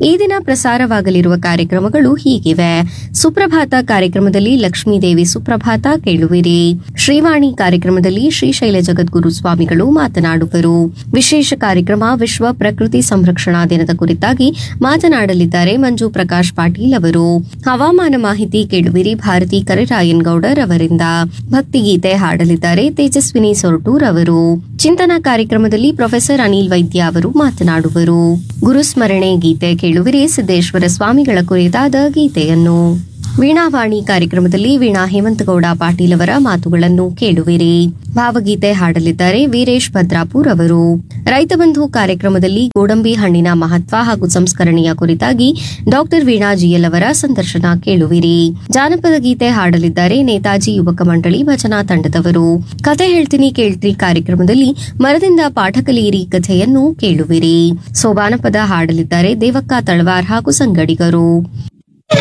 ಈ ದಿನ ಪ್ರಸಾರವಾಗಲಿರುವ ಕಾರ್ಯಕ್ರಮಗಳು ಹೀಗಿವೆ ಸುಪ್ರಭಾತ ಕಾರ್ಯಕ್ರಮದಲ್ಲಿ ಲಕ್ಷ್ಮೀದೇವಿ ಸುಪ್ರಭಾತ ಕೇಳುವಿರಿ ಶ್ರೀವಾಣಿ ಕಾರ್ಯಕ್ರಮದಲ್ಲಿ ಶ್ರೀಶೈಲ ಜಗದ್ಗುರು ಸ್ವಾಮಿಗಳು ಮಾತನಾಡುವರು ವಿಶೇಷ ಕಾರ್ಯಕ್ರಮ ವಿಶ್ವ ಪ್ರಕೃತಿ ಸಂರಕ್ಷಣಾ ದಿನದ ಕುರಿತಾಗಿ ಮಾತನಾಡಲಿದ್ದಾರೆ ಮಂಜು ಪ್ರಕಾಶ್ ಪಾಟೀಲ್ ಅವರು ಹವಾಮಾನ ಮಾಹಿತಿ ಕೇಳುವಿರಿ ಭಾರತಿ ಕರಿರಾಯನ್ ಗೌಡರ್ ಅವರಿಂದ ಭಕ್ತಿಗೀತೆ ಹಾಡಲಿದ್ದಾರೆ ತೇಜಸ್ವಿನಿ ಸೊರಟೂರ್ ಅವರು ಚಿಂತನಾ ಕಾರ್ಯಕ್ರಮದಲ್ಲಿ ಪ್ರೊಫೆಸರ್ ಅನಿಲ್ ವೈದ್ಯ ಅವರು ಮಾತನಾಡುವರು ಗುರುಸ್ಮರಣೆ ಗೀತೆ ಕೇಳುವಿರಿ ಸಿದ್ದೇಶ್ವರ ಸ್ವಾಮಿಗಳ ಕುರಿತಾದ ಗೀತೆಯನ್ನು ವೀಣಾವಾಣಿ ಕಾರ್ಯಕ್ರಮದಲ್ಲಿ ವೀಣಾ ಹೇಮಂತಗೌಡ ಪಾಟೀಲ್ ಅವರ ಮಾತುಗಳನ್ನು ಕೇಳುವಿರಿ ಭಾವಗೀತೆ ಹಾಡಲಿದ್ದಾರೆ ವೀರೇಶ್ ಭದ್ರಾಪುರ್ ಅವರು ರೈತ ಬಂಧು ಕಾರ್ಯಕ್ರಮದಲ್ಲಿ ಗೋಡಂಬಿ ಹಣ್ಣಿನ ಮಹತ್ವ ಹಾಗೂ ಸಂಸ್ಕರಣೆಯ ಕುರಿತಾಗಿ ಡಾಕ್ಟರ್ ವೀಣಾ ಜಿಎಲ್ ಅವರ ಸಂದರ್ಶನ ಕೇಳುವಿರಿ ಜಾನಪದ ಗೀತೆ ಹಾಡಲಿದ್ದಾರೆ ನೇತಾಜಿ ಯುವಕ ಮಂಡಳಿ ಭಜನಾ ತಂಡದವರು ಕತೆ ಹೇಳ್ತೀನಿ ಕೇಳ್ತೀನಿ ಕಾರ್ಯಕ್ರಮದಲ್ಲಿ ಮರದಿಂದ ಪಾಠ ಕಲಿಯಿರಿ ಕಥೆಯನ್ನು ಕೇಳುವಿರಿ ಸೋಬಾನಪದ ಹಾಡಲಿದ್ದಾರೆ ದೇವಕ್ಕ ತಳವಾರ್ ಹಾಗೂ ಸಂಗಡಿಗರು